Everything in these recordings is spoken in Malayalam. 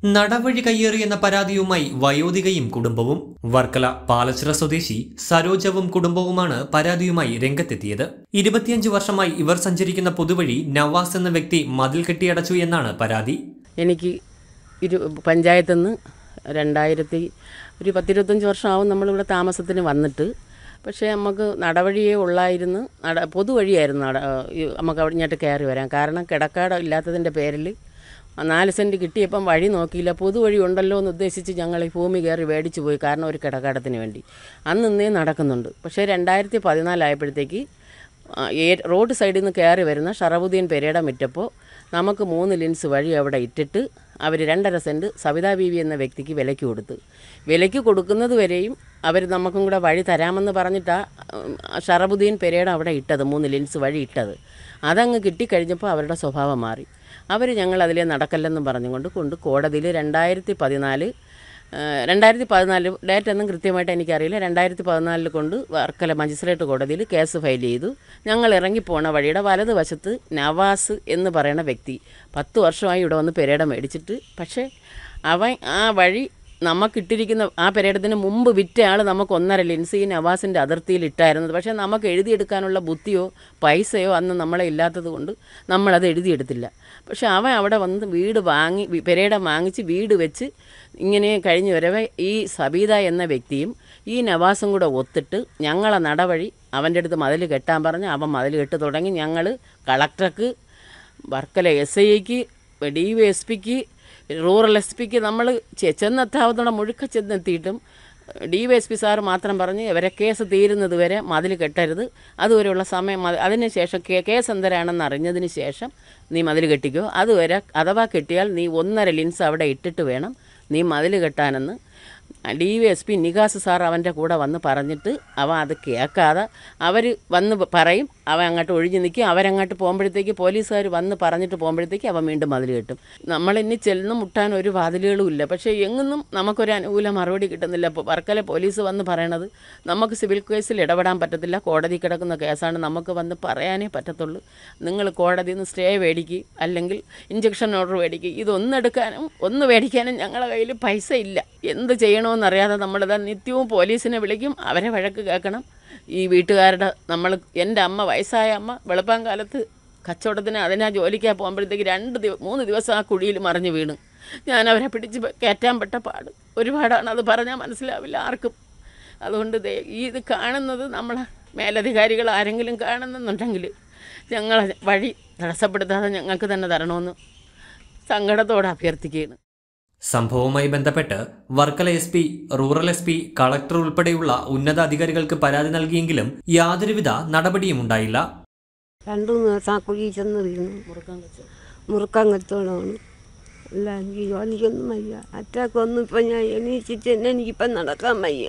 നടവഴി കയ്യേറി എന്ന പരാതിയുമായി വയോധികയും കുടുംബവും വർക്കല പാലച്ചിറ സ്വദേശി സരോജവും കുടുംബവുമാണ് പരാതിയുമായി രംഗത്തെത്തിയത് ഇരുപത്തിയഞ്ച് വർഷമായി ഇവർ സഞ്ചരിക്കുന്ന പൊതുവഴി നവാസ് എന്ന വ്യക്തി മതിൽ കെട്ടിയടച്ചു എന്നാണ് പരാതി എനിക്ക് ഇരു പഞ്ചായത്തിൽ നിന്ന് രണ്ടായിരത്തി ഒരു പത്തിരുപത്തഞ്ച് വർഷമാവും നമ്മളിവിടെ താമസത്തിന് വന്നിട്ട് പക്ഷേ നമുക്ക് നടവഴിയേ ഉള്ളായിരുന്നു നട പൊതുവഴിയായിരുന്നു നട ഈ നമുക്ക് അവിടെ ഇങ്ങോട്ട് കയറി വരാം കാരണം കിടക്കാട് ഇല്ലാത്തതിൻ്റെ പേരിൽ നാല് സെൻറ്റ് കിട്ടിയപ്പം വഴി നോക്കിയില്ല പൊതുവഴി ഉണ്ടല്ലോ എന്ന് ഉദ്ദേശിച്ച് ഞങ്ങൾ ഈ ഭൂമി കയറി മേടിച്ചു പോയി കാരണം ഒരു കിടക്കാടത്തിന് വേണ്ടി അന്ന് ഇന്നേ നടക്കുന്നുണ്ട് പക്ഷേ രണ്ടായിരത്തി പതിനാലായപ്പോഴത്തേക്ക് ആ, ഏ- റോഡ് സൈഡിൽ നിന്ന് കയറി വരുന്ന ഷറബുദ്ദീൻ പെരേട മിറ്റപ്പോൾ നമുക്ക് മൂന്ന് ലിൻസ് വഴി അവിടെ ഇട്ടിട്ട് അവർ രണ്ടര സെൻറ്റ് സവിതാ ബീവി എന്ന വ്യക്തിക്ക് വിലയ്ക്ക് കൊടുത്ത് വിലയ്ക്ക് കൊടുക്കുന്നത് വരെയും അവർ നമുക്കും കൂടെ വഴി തരാമെന്ന് പറഞ്ഞിട്ടാണ് ഷറബുദ്ദീൻ പെരേട അവിടെ ഇട്ടത് മൂന്ന് ലിൻസ് വഴി ഇട്ടത് അതങ്ങ് കിട്ടിക്കഴിഞ്ഞപ്പോൾ അവരുടെ സ്വഭാവം മാറി അവർ ഞങ്ങൾ അതിലേ നടക്കല്ലെന്നും പറഞ്ഞുകൊണ്ട് കൊണ്ട് കോടതിയിൽ രണ്ടായിരത്തി പതിനാല് രണ്ടായിരത്തി പതിനാല് ഡേറ്റ് ഒന്നും കൃത്യമായിട്ട് എനിക്കറിയില്ല രണ്ടായിരത്തി പതിനാലിൽ കൊണ്ട് വർക്കല മജിസ്ട്രേറ്റ് കോടതിയിൽ കേസ് ഫയൽ ചെയ്തു ഞങ്ങൾ ഇറങ്ങിപ്പോണ വഴിയുടെ വലതുവശത്ത് നവാസ് എന്ന് പറയുന്ന വ്യക്തി പത്ത് വർഷമായി ഇവിടെ വന്ന് പെരേട മേടിച്ചിട്ട് പക്ഷേ അവൻ ആ വഴി നമുക്കിട്ടിരിക്കുന്ന ആ പെരേടത്തിന് മുമ്പ് വിറ്റ ആൾ നമുക്ക് ഒന്നര ലിൻസ് ഈ നവാസിൻ്റെ അതിർത്തിയിൽ ഇട്ടായിരുന്നത് പക്ഷേ നമുക്ക് എഴുതിയെടുക്കാനുള്ള ബുദ്ധിയോ പൈസയോ അന്ന് നമ്മളെ ഇല്ലാത്തത് കൊണ്ട് നമ്മളത് എഴുതിയെടുത്തില്ല പക്ഷെ അവൻ അവിടെ വന്ന് വീട് വാങ്ങി വി- പെരേടം വാങ്ങിച്ച് വീട് വെച്ച് ഇങ്ങനെ കഴിഞ്ഞ് വരവെ ഈ സബീത എന്ന വ്യക്തിയും ഈ നവാസും കൂടെ ഒത്തിട്ട് ഞങ്ങളെ നടവഴി അവൻ്റെ അടുത്ത് മതിൽ കെട്ടാൻ പറഞ്ഞ് അവൻ മതിൽ കെട്ട് തുടങ്ങി ഞങ്ങൾ കളക്ടർക്ക് വർക്കല എസ് ഐക്ക് ഡി വൈ എസ് പിക്ക് റൂറൽ എസ് പിക്ക് നമ്മൾ ചെന്നെത്താവുന്ന മുഴുക്ക ചെന്നെത്തിയിട്ടും D Y S P sir മാത്രം പറഞ്ഞ് ഇവരെ കേസ് തീരുന്നത് വരെ മതിൽ കെട്ടരുത് അതുവരെയുള്ള സമയം മതി- അതിന് ശേഷം കേ- കേസ് എന്തരാണെന്ന് അറിഞ്ഞതിന് ശേഷം നീ മതിൽ കെട്ടിക്കോ അതുവരെ അഥവാ കെട്ടിയാൽ നീ ഒന്നര ലിൻസ് അവിടെ ഇട്ടിട്ട് വേണം നീ മതിൽ കെട്ടാനെന്ന് D Y S P Nikas sir അവൻ്റെ കൂടെ വന്ന് പറഞ്ഞിട്ട് അവൻ അത് കേൾക്കാതെ അവർ വന്ന് പറയും അവൻ അങ്ങോട്ട് ഒഴിഞ്ഞു നിൽക്കും അവരങ്ങോട്ട് പോകുമ്പോഴത്തേക്ക് പോലീസുകാർ വന്ന് പറഞ്ഞിട്ട് പോകുമ്പോഴത്തേക്ക് അവൻ വീണ്ടും മതിൽ കെട്ടും നമ്മളിനി ചെന്ന് മുട്ടാൻ ഒരു വാതിലുകളും ഇല്ല പക്ഷേ എങ്ങും നമുക്കൊരു അനുകൂല മറുപടി കിട്ടുന്നില്ല ഇപ്പോൾ വർക്കല പോലീസ് വന്ന് പറയണത് നമുക്ക് സിവിൽ കേസിൽ ഇടപെടാൻ പറ്റത്തില്ല കോടതി കിടക്കുന്ന കേസാണ് നമുക്ക് വന്ന് പറയാനേ പറ്റത്തുള്ളൂ നിങ്ങൾ കോടതിയിൽ നിന്ന് സ്റ്റേ മേടിക്കുക അല്ലെങ്കിൽ ഇഞ്ചക്ഷൻ ഓർഡർ മേടിക്കുക ഇതൊന്നും എടുക്കാനും ഒന്ന് മേടിക്കാനും ഞങ്ങളുടെ കയ്യിൽ പൈസ ഇല്ല എന്ത് ചെയ്യണമെന്നറിയാതെ നമ്മളിതാ നിത്യവും പോലീസിനെ വിളിക്കും അവരെ വഴക്ക് കേൾക്കണം ഈ വീട്ടുകാരുടെ നമ്മൾ എൻ്റെ അമ്മ വയസ്സായ അമ്മ വെളുപ്പാങ്കാലത്ത് കച്ചവടത്തിന് അതിനാ ജോലിക്കാ പോകുമ്പോഴത്തേക്ക് രണ്ട് ദിവ മൂന്ന് ദിവസം ആ കുഴിയിൽ മറിഞ്ഞ് വീണ് ഞാൻ അവരെ പിടിച്ച് പ- കയറ്റാൻ പെട്ട പാട് ഒരുപാടാണ് അത് പറഞ്ഞാൽ മനസ്സിലാവില്ല ആർക്കും അതുകൊണ്ട് ദേ ഈ ഇത് കാണുന്നത് നമ്മളെ മേലധികാരികൾ ആരെങ്കിലും കാണുന്നുണ്ടെങ്കിൽ ഞങ്ങളെ വഴി തടസ്സപ്പെടുത്താതെ ഞങ്ങൾക്ക് തന്നെ തരണമെന്ന് സങ്കടത്തോടെ അഭ്യർത്ഥിക്കുകയാണ് സംഭവവുമായി ബന്ധപ്പെട്ട് Varkala S P rural S P collector ഉൾപ്പെടെയുള്ള ഉന്നത അധികാരികൾക്ക് പരാതി നൽകിയെങ്കിലും യാതൊരുവിധ നടപടിയും ഉണ്ടായില്ല രണ്ടു മൂന്ന് ദിവസം ആ കുഴി ചെന്ന് വീണു മുറുക്കാൻ കച്ചവടമാണ് അല്ല എനിക്ക് ജോലിക്കൊന്നും വയ്യ അറ്റാക്ക് ഒന്നും ഇപ്പം ഞാൻ എണീച്ചിട്ട് തന്നെ എനിക്കിപ്പം നടക്കാൻ വയ്യ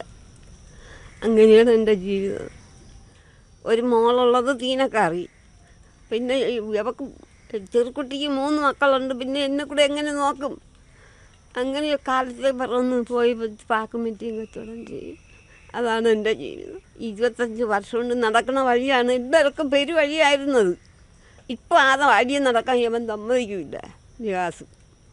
അങ്ങനെയാണ് എൻ്റെ ജീവിതം ഒരു മോളുള്ളത് തീനക്കറി പിന്നെ ഈ ഇവക്ക് ചെറുക്കുട്ടിക്ക് മൂന്ന് മക്കളുണ്ട് പിന്നെ എന്നെ കൂടെ എങ്ങനെ നോക്കും അങ്ങനെ കാലത്തെ പറന്ന് പോയി പാക്ക് മീറ്റിംഗ് കച്ചവടം ചെയ്യും അതാണ് എൻ്റെ ജീവിതം ഇരുപത്തഞ്ച് വർഷം കൊണ്ട് നടക്കുന്ന വഴിയാണ് ഇതൊക്കെ പെരുവഴിയായിരുന്നത് ഇപ്പോൾ ആ വഴിയെ നടക്കാൻ ഇവൻ സമ്മതിക്കില്ല വികാസ്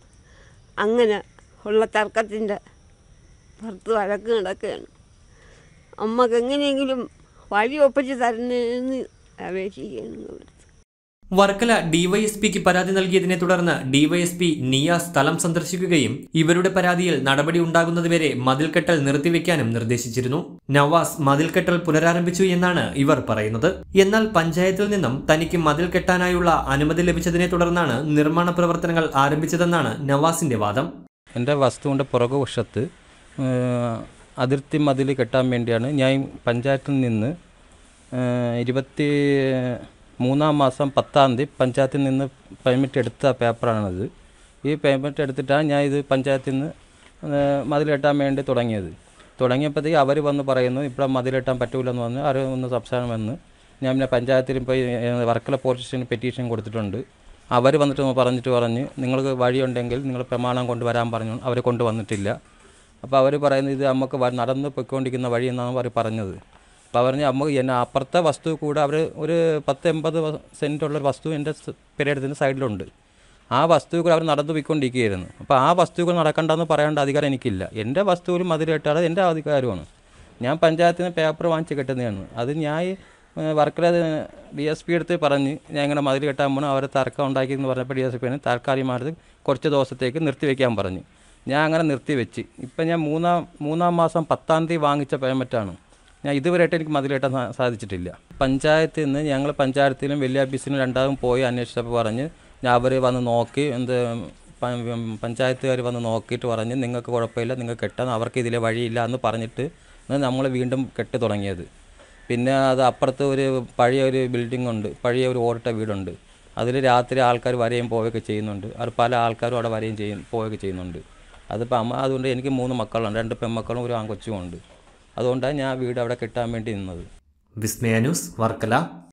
അങ്ങനെ ഉള്ള തർക്കത്തിൻ്റെ പുറത്ത് വഴക്ക് നടക്കുകയാണ് അമ്മക്ക് എങ്ങനെയെങ്കിലും വഴി ഒപ്പിച്ച് തരണേന്ന് അപേക്ഷിക്കുകയാണ് നിങ്ങളുടെ വർക്കല ഡിവൈഎസ്പിക്ക് പരാതി നൽകിയതിനെ തുടർന്ന് ഡിവൈഎസ്പി നിയ സ്ഥലം സന്ദർശിക്കുകയും ഇവരുടെ പരാതിയിൽ നടപടി ഉണ്ടാകുന്നതുവരെ മതിൽക്കെട്ടൽ നിർത്തിവെക്കാനും നിർദ്ദേശിച്ചിരുന്നു നവാസ് മതിൽക്കെട്ടൽ പുനരാരംഭിച്ചു എന്നാണ് ഇവർ പറയുന്നത് എന്നാൽ പഞ്ചായത്തിൽ നിന്നും തനിക്ക് മതിൽ കെട്ടാനായുള്ള അനുമതി ലഭിച്ചതിനെ തുടർന്നാണ് നിർമ്മാണ പ്രവർത്തനങ്ങൾ ആരംഭിച്ചതെന്നാണ് നവാസിന്റെ വാദം എൻ്റെ വസ്തുവിൻ്റെ പുറകുവശത്ത് ഏഹ്, അതിർത്തി മതിൽ കെട്ടാൻ വേണ്ടിയാണ് ഞാൻ പഞ്ചായത്തിൽ നിന്ന് ഏഹ്, ഇരുപത്തി മൂന്നാം മാസം പത്താം തീയതി പഞ്ചായത്തിൽ നിന്ന് പെർമിറ്റ് എടുത്ത പേപ്പറാണിത് ഈ പെർമിറ്റ് എടുത്തിട്ടാണ് ഞാൻ ഇത് പഞ്ചായത്തിൽ നിന്ന് ഏഹ്, മതിൽ കെട്ടാൻ വേണ്ടി തുടങ്ങിയത് തുടങ്ങിയപ്പോഴത്തേക്ക് അവർ വന്ന് പറയുന്നു ഇവിടെ മതിൽ കെട്ടാൻ പറ്റൂലെന്ന് പറഞ്ഞ് അവർ ഒന്ന് സംസാരം വന്ന് ഞാൻ പിന്നെ പഞ്ചായത്തിൽ പോയി ഏഹ്, വർക്കല പോലീസ് സ്റ്റേഷനിൽ പെറ്റീഷൻ കൊടുത്തിട്ടുണ്ട് അവർ വന്നിട്ട് പറഞ്ഞിട്ട് പറഞ്ഞ് നിങ്ങൾക്ക് വഴിയുണ്ടെങ്കിൽ നിങ്ങൾ പ്രമാണം കൊണ്ടുവരാൻ പറഞ്ഞു അവർ കൊണ്ടുവന്നിട്ടില്ല അപ്പോൾ അവർ പറയുന്നത് ഇത് നമുക്ക് വ- നടന്ന് പൊയ്ക്കൊണ്ടിരിക്കുന്ന വഴി എന്നാണ് അവർ പറഞ്ഞത് അപ്പോൾ പറഞ്ഞ് നമുക്ക് എന്നെ അപ്പുറത്തെ വസ്തു കൂടെ അവർ ഒരു പത്ത് എൺപത് സെൻറ്റുള്ള ഒരു വസ്തു എൻ്റെ പെരേടത്തിൻ്റെ സൈഡിലുണ്ട് ആ വസ്തുക്കൾ അവർ നടന്നു പോയിക്കൊണ്ടിരിക്കുകയായിരുന്നു അപ്പോൾ ആ വസ്തുക്കൾ നടക്കണ്ടെന്ന് പറയേണ്ട അധികാരം എനിക്കില്ല എൻ്റെ വസ്തുവിൽ മതിൽ കെട്ടാതെ എൻ്റെ അധികാരമാണ് ഞാൻ പഞ്ചായത്തിന് പേപ്പർ വാങ്ങിച്ച് കെട്ടുന്നതാണ് അത് ഞാൻ വർക്കല ഡി എസ് പി എടുത്ത് പറഞ്ഞ് ഞാൻ ഇങ്ങനെ മതിൽ കെട്ടാൻ പോകണം അവർ തർക്കം ഉണ്ടാക്കി എന്ന് പറഞ്ഞപ്പോൾ ഡി എസ് പി താൽക്കാലികമായിട്ട് കുറച്ച് ദിവസത്തേക്ക് നിർത്തിവെക്കാൻ പറഞ്ഞു ഞാൻ അങ്ങനെ നിർത്തിവെച്ച് ഇപ്പം ഞാൻ മൂന്നാം മൂന്നാം മാസം പത്താം തീയതി വാങ്ങിച്ച പേയ്മെൻറ്റാണ് ഞാൻ ഇതുവരെയായിട്ട് എനിക്ക് മതിൽ കെട്ടാൻ സാ- സാധിച്ചിട്ടില്ല പഞ്ചായത്തിൽ നിന്ന് ഞങ്ങൾ പഞ്ചായത്തിലും വലിയ ഓഫീസിലും രണ്ടാമതും പോയി അന്വേഷിച്ചപ്പോൾ പറഞ്ഞ് ഞാൻ അവർ വന്ന് നോക്കി എന്ത് പഞ്ചായത്തുകാർ വന്ന് നോക്കിയിട്ട് പറഞ്ഞ് നിങ്ങൾക്ക് കുഴപ്പമില്ല നിങ്ങൾക്ക് കെട്ടാൻ അവർക്ക് ഇതിലെ വഴിയില്ല എന്ന് പറഞ്ഞിട്ട് നമ്മൾ വീണ്ടും കെട്ടി തുടങ്ങിയത് പിന്നെ അത് അപ്പുറത്ത് ഒരു പഴയ ഒരു ബിൽഡിംഗ് ഉണ്ട് പഴയ ഒരു ഓടിട്ട വീടുണ്ട് അതിൽ രാത്രി ആൾക്കാർ വരെയും പോവുകയൊക്കെ ചെയ്യുന്നുണ്ട് അത് പല ആൾക്കാരും അവിടെ വരെയും ചെയ്യും പോവുകയൊക്കെ ചെയ്യുന്നുണ്ട് അതിപ്പോൾ അമ്മ അതുകൊണ്ട് എനിക്ക് മൂന്ന് മക്കളുണ്ട് രണ്ട് പെൺമക്കളും ഒരു ആൺകൊച്ചും ഉണ്ട് അതുകൊണ്ടാണ് ഞാൻ വീട് അവിടെ കെട്ടാൻ വേണ്ടി നിന്നത് വിസ്മയ ന്യൂസ് വർക്കല